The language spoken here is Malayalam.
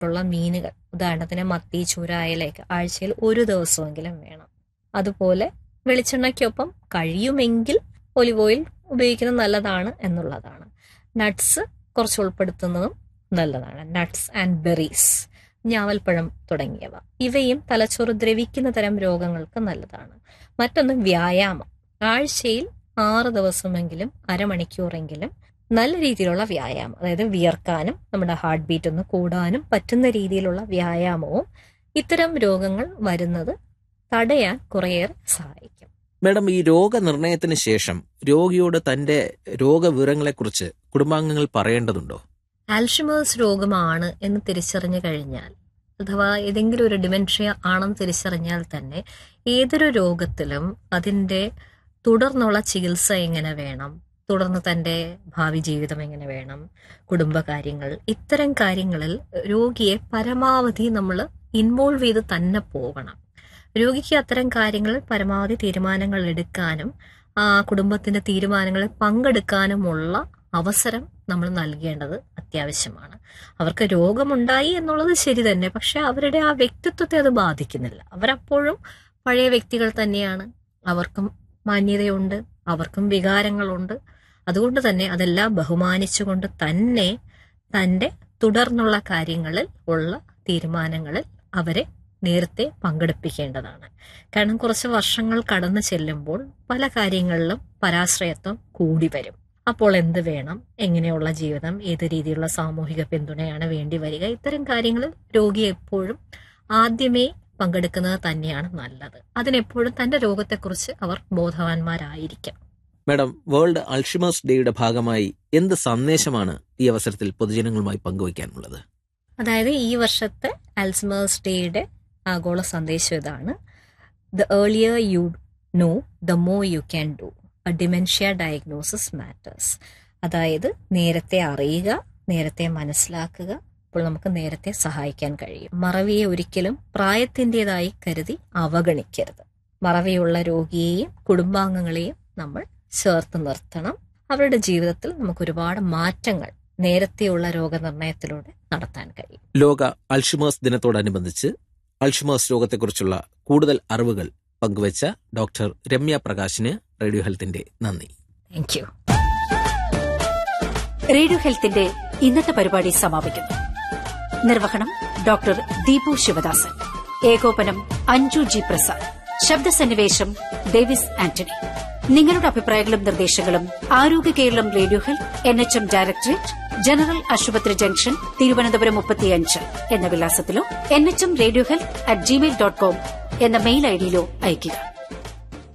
ഉള്ള മീനുകൾ ഉദാഹരണത്തിന് മത്തി ചൂര അയലയൊക്കെ ആഴ്ചയിൽ ഒരു ദിവസമെങ്കിലും വേണം അതുപോലെ വെളിച്ചെണ്ണയ്ക്കൊപ്പം കഴിയുമെങ്കിൽ ഒലിവ് ഓയിൽ ഉപയോഗിക്കുന്നത് നല്ലതാണ് എന്നുള്ളതാണ് നട്ട്സ് കുറച്ച് ഉൾപ്പെടുത്തുന്നതും നല്ലതാണ് നട്ട്സ് ആൻഡ് ബെറീസ് ഞാവൽപ്പഴം തുടങ്ങിയവ ഇവയും തലച്ചോറ് ദ്രവിക്കുന്ന തരം രോഗങ്ങൾക്ക് നല്ലതാണ് മറ്റൊന്ന് വ്യായാമം ആഴ്ചയിൽ ആറ് ദിവസമെങ്കിലും അരമണിക്കൂറെങ്കിലും നല്ല രീതിയിലുള്ള വ്യായാമം അതായത് വിയർക്കാനും നമ്മുടെ ഹാർട്ട് ബീറ്റ് ഒന്ന് കൂടാനും പറ്റുന്ന രീതിയിലുള്ള വ്യായാമവും ഇത്തരം രോഗങ്ങൾ വരുന്നത് തടയാൻ കുറേയേറെ സഹായിക്കും മാഡം ഈ രോഗനിർണയത്തിന് ശേഷം രോഗിയോട് തന്റെ രോഗവിവരങ്ങളെക്കുറിച്ച് കുടുംബാംഗങ്ങൾ പറയേണ്ടതുണ്ടോ ആൽഷിമേഴ്സ് രോഗമാണ് എന്ന് തിരിച്ചറിഞ്ഞു കഴിഞ്ഞാൽ അഥവാ ഏതെങ്കിലും ഒരു ഡിമെൻഷ്യ ആണെന്ന് തിരിച്ചറിഞ്ഞാൽ തന്നെ ഏതൊരു രോഗത്തിലും അതിൻ്റെ തുടർന്നുള്ള ചികിത്സ എങ്ങനെ വേണം തുടർന്ന് തൻ്റെ ഭാവി ജീവിതം എങ്ങനെ വേണം കുടുംബകാര്യങ്ങൾ ഇത്തരം കാര്യങ്ങളിൽ രോഗിയെ പരമാവധി നമ്മൾ ഇൻവോൾവ് ചെയ്ത് തന്നെ പോകണം രോഗിക്ക് അത്തരം കാര്യങ്ങളിൽ പരമാവധി തീരുമാനങ്ങൾ എടുക്കാനും ആ കുടുംബത്തിന്റെ തീരുമാനങ്ങളിൽ പങ്കെടുക്കാനുമുള്ള അവസരം നമ്മൾ നൽകേണ്ടത് അത്യാവശ്യമാണ് അവർക്ക് രോഗമുണ്ടായി എന്നുള്ളത് ശരി തന്നെ പക്ഷെ അവരുടെ ആ വ്യക്തിത്വത്തെ അത് ബാധിക്കുന്നില്ല അവരപ്പോഴും പഴയ വ്യക്തികൾ തന്നെയാണ് അവർക്കും മാന്യതയുണ്ട് അവർക്കും വികാരങ്ങളുണ്ട് അതുകൊണ്ട് തന്നെ അതെല്ലാം ബഹുമാനിച്ചുകൊണ്ട് തന്നെ തൻ്റെ തുടർന്നുള്ള കാര്യങ്ങളിൽ ഉള്ള തീരുമാനങ്ങളിൽ അവരെ നേരത്തെ പങ്കെടുപ്പിക്കേണ്ടതാണ് കാരണം കുറച്ച് വർഷങ്ങൾ കടന്നു ചെല്ലുമ്പോൾ പല കാര്യങ്ങളിലും പരാശ്രയത്വം കൂടി വരും അപ്പോൾ എന്ത് വേണം എങ്ങനെയുള്ള ജീവിതം ഏത് രീതിയിലുള്ള സാമൂഹിക പിന്തുണയാണ് വേണ്ടി വരിക ഇത്തരം കാര്യങ്ങളിൽ രോഗി എപ്പോഴും ആദ്യമേ പങ്കെടുക്കുന്നത് തന്നെയാണ് നല്ലത് അതിനെപ്പോഴും തന്റെ രോഗത്തെക്കുറിച്ച് അവർ ബോധവാന്മാരായിരിക്കും മാഡം വേൾഡ് അൾഷിമേഴ്സ് ഡേയുടെ ഭാഗമായി എന്ത് സന്ദേശമാണ് ഈ അവസരത്തിൽ പൊതുജനങ്ങളുമായി പങ്കുവയ്ക്കാനുള്ളത് അതായത് ഈ വർഷത്തെ അൽസ്മേഴ്സ് ഡേയുടെ ആഗോള സന്ദേശം ഇതാണ് the earlier you know the more you can do a dementia diagnosis matters അതായത് നേരത്തെ അറിയുക നേരത്തെ മനസ്സിലാക്കുക അപ്പോൾ നമുക്ക് നേരത്തെ സഹായിക്കാൻ കഴിയും മറവിയെ ഒരിക്കലും പ്രായത്തിൻ്റെതായി കരുതി അവഗണിക്കരുത് മറവിയുള്ള രോഗിയെയും കുടുംബാംഗങ്ങളെയും നമ്മൾ ചേർത്ത് നിർത്തണം അവരുടെ ജീവിതത്തിൽ നമുക്ക് ഒരുപാട് മാറ്റങ്ങൾ നേരത്തെയുള്ള രോഗനിർണയത്തിലൂടെ നടത്താൻ കഴിയും ലോക അൾഷിമേഴ്സ് ദിനത്തോടനുബന്ധിച്ച് അൾഷിമേഴ്സ് രോഗത്തെക്കുറിച്ചുള്ള കൂടുതൽ അറിവുകൾ പങ്കുവച്ച ഡോക്ടർ രമ്യ പ്രകാശിന് റേഡിയോ ഹെൽത്തിന്റെ നന്ദി താങ്ക് യു റേഡിയോ ഹെൽത്തിന്റെ ഇന്നത്തെ പരിപാടി സമാപിക്കുന്നു നിർവഹണം ഡോക്ടർ ദീപു ശിവദാസൻ ഏകോപനം അഞ്ജു ജി പ്രസാദ് ശബ്ദസന്നിവേശം ഡേവിസ് ആന്റണി നിങ്ങളുടെ അഭിപ്രായങ്ങളും നിർദ്ദേശങ്ങളും ആരോഗ്യ Keralam radio health N H M directorate general ആശുപത്രി ജംഗ്ഷൻ തിരുവനന്തപുരം മുപ്പത്തിയഞ്ച് എന്ന വിലാസത്തിലോ N H M radio health at Gmail dot com എന്ന മെയിൽ ഐഡിയിലോ അയയ്ക്കുക